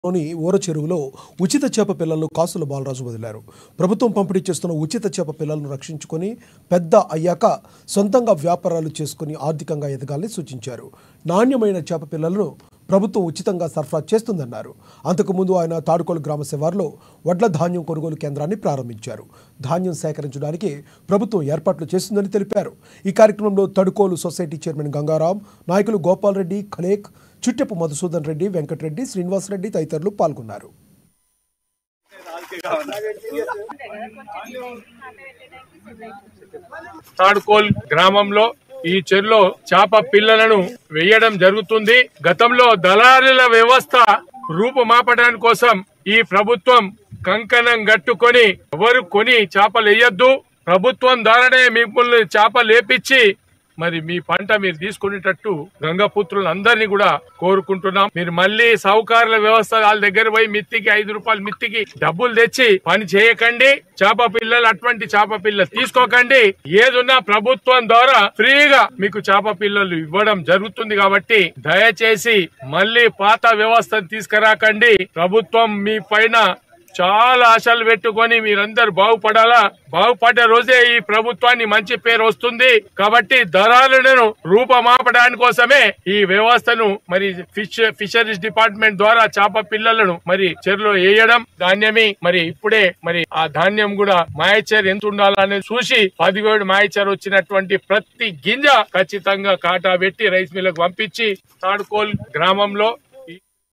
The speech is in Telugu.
లోని ఊర చెరువులో ఉచిత చేప పిల్లలను కాసుల బాలరాజు వదిలారు ప్రభుత్వం పంపిణీ చేస్తున్న ఉచిత చేప పిల్లలను రక్షించుకొని పెద్ద అయ్యాక సొంతంగా వ్యాపారాలు చేసుకుని ఆర్థికంగా ఎదగాలని సూచించారు నాణ్యమైన చేప పిల్లలను ప్రభుత్వం ఉచితంగా సరఫరా చేస్తుందన్నారు అంతకుముందు ఆయన తాడుకోలు గ్రామ శివార్లో వడ్ల ధాన్యం కొనుగోలు కేంద్రాన్ని ప్రారంభించారు ధాన్యం సేకరించడానికి ప్రభుత్వం ఏర్పాట్లు చేస్తుందని తెలిపారు ఈ కార్యక్రమంలో తడుకోలు సొసైటీ చైర్మన్ గంగారాం నాయకులు గోపాల్ రెడ్డి ఖలేక్ చుట్టెపు మధుసూదన్ రెడ్డి వెంకటరెడ్డి శ్రీనివాసరెడ్డి తదితరులు పాల్గొన్నారు తాడుకోల్ గ్రామంలో ఈ చెరులో చేప పిల్లలను వేయడం జరుగుతుంది గతంలో దళారుల వ్యవస్థ రూపుమాపడానికి కోసం ఈ ప్రభుత్వం కంకణం గట్టుకొని ఎవరు కొని చేపలు వేయొద్దు ప్రభుత్వం ద్వారానే మిమ్మల్ని చేపలు లేపించి మరి మీ పంట మీరు తీసుకునేటట్టు గంగపుత్రులు అందరినీ కూడా కోరుకుంటున్నాం మీరు మళ్ళీ సౌకర్యాల వ్యవస్థ వాళ్ళ దగ్గర పోయి మిత్తికి ఐదు రూపాయలు మిత్తికి డబ్బులు తెచ్చి పని చేయకండి చేప పిల్లలు అటువంటి చేప పిల్లలు తీసుకోకండి ఏదున్నా ప్రభుత్వం ద్వారా ఫ్రీగా మీకు చేప పిల్లలు ఇవ్వడం జరుగుతుంది కాబట్టి దయచేసి మళ్ళీ పాత వ్యవస్థను తీసుకురాకండి ప్రభుత్వం మీ పైన చాలా ఆశలు పెట్టుకొని మీరందరూ బాగుపడాలా బాగుపడే రోజే ఈ ప్రభుత్వాన్ని మంచి పేరు వస్తుంది కాబట్టి దళాలను రూపమాపడానికి కోసమే ఈ వ్యవస్థను మరి ఫిష్ ఫిషరీస్ డిపార్ట్మెంట్ ద్వారా చేప పిల్లలను మరి చెరులో వేయడం ధాన్యమి మరి ఇప్పుడే మరి ఆ ధాన్యం కూడా మాయచర్ ఎంత ఉండాలని చూసి పదివేడు మాయచర్ వచ్చినటువంటి ప్రతి గింజ ఖచ్చితంగా కాటా పెట్టి రైస్ మిల్లకు పంపించి తాడుకోల్ గ్రామంలో